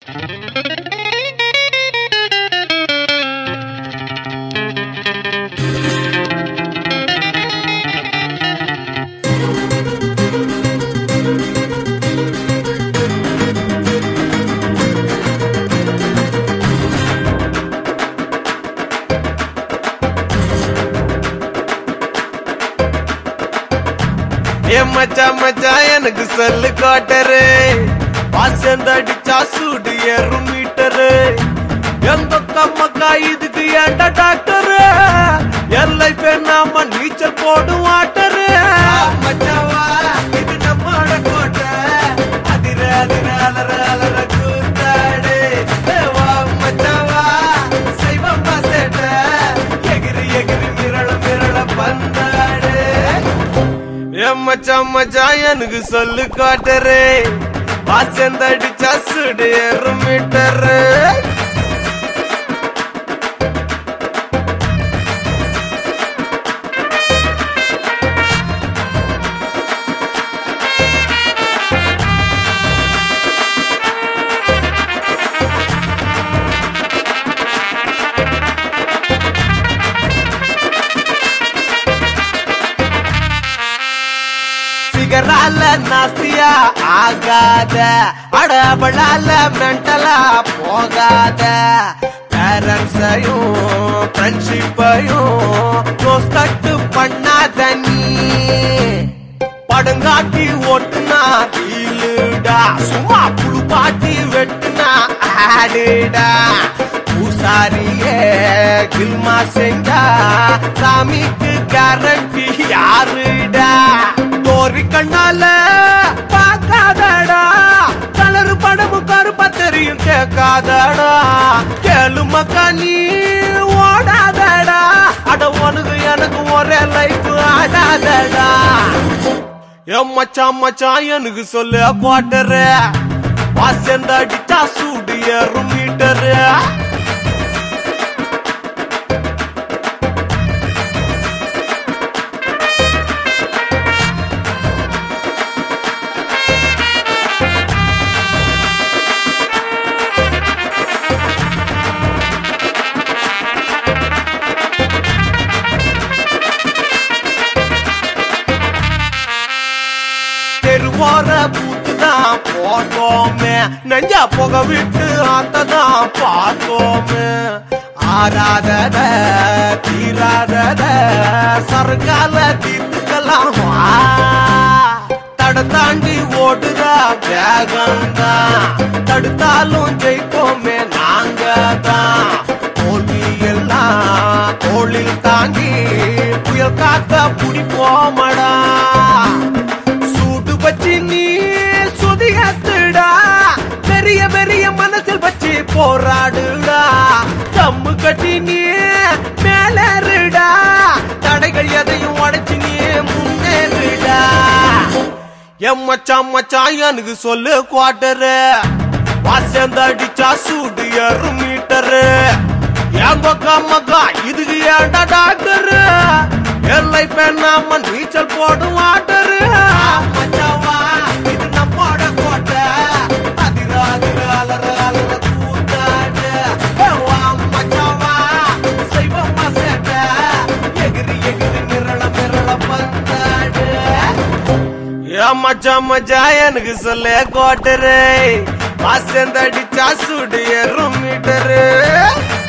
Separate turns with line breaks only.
ஏ மச்சான் மச்சான் எனக்கு சொல்லு காட்டரு பாசந்த அடிச்சா சூடு ஏறும் மீட்டரு எந்த கம்மக்கா இதுக்கு ஏண்டா டாக்டரு எல்லை நாம நீச்சல் போடும் வாட்டரு மச்சாவா இது நம்மோட கோட்டை அதிர அதிர அலற அலற கூத்தாடு ஏ வா மச்சாவா சைவம் சேட்ட எகிரி எகிரி மிரள மிரள பந்தாடு என் மச்சான் மச்சான் எனக்கு சொல்லு காட்டரு வாசந்த அடிச்சா சுடு ஏறும் மீட்டரு சிகரால நாஸ்தியா ஆகாத அடபடால மென்டலா போகாத பேரண்ட்ஸையும் ஃப்ரெண்ட்ஷிப்பையும் க்ளோஸ் கட்டு பண்ணாத நீ படங்காட்டி ஓட்டுனா ரீலுடா சும்மா புழு பாட்டி வெட்டுனா ஆடுடா பூசாரியே கில்மா செஞ்சா சாமிக்கு கேரண்டி யாருடா தோரி கண்ணால பார்க்காதடா கலரு படமும் கருப்பா தெரியும் கேட்காதடா கேளு மக்கா நீ ஓடாதடா அட உனக்கு எனக்கு ஒரே லைஃப் ஆடாதடா என் மச்சான் மச்சான் எனக்கு சொல்லு குவாட்டரு வாசந்த அடிச்சா சூடு ஏறும் மீட்டரு தெருவோர பூத்துதான் போட்டோமே நெஞ்சா புக விட்டு ஆத்ததான் பார்த்தோமே ஆறாதத தீராதத சருகால தீர்த்துக்கலாம் வா. தட தாண்டி ஓடுதா வேகம்தான் தடுத்தாலும் ஜெயிப்போமே நாங்க தான் தோல்வி எல்லாம் தோளில் தாங்கி புயல் காத்த பிடிப்போமடா சூடு வச்சு நீ சுதியத்துடா பெரிய பெரிய மனசில் வச்சு போராடுடா தம்மு கட்டி நீ மேலேறுடா தடைகள் எதையும் உடைச்சு நீ முன்னேறுடா என் மச்சான் மச்சான் எனக்கு சொல்லு குவாட்டரு வாசந்த அடிச்சா சூடு ஏறும் மீட்டரு என் பக்கா மக்கா இதுக்கு ஏன்டா டாக்டரு எல்லை நாம நீச்சல் போடும் வாட்டரு மச்சாவா இது நம்மோட கோட்டை அதிர அதிர அலற அலற கூத்தாடு ஏ வா மச்சாவா செய்வமா சேட்ட எகிரி எகிரி மிரள மிரள பந்தாடு ஏன் மச்சான் மச்சான் எனக்கு சொல்ல கோட்டரு வாசந்த அடிச்சா சுடு ஏறும் மீட்டரு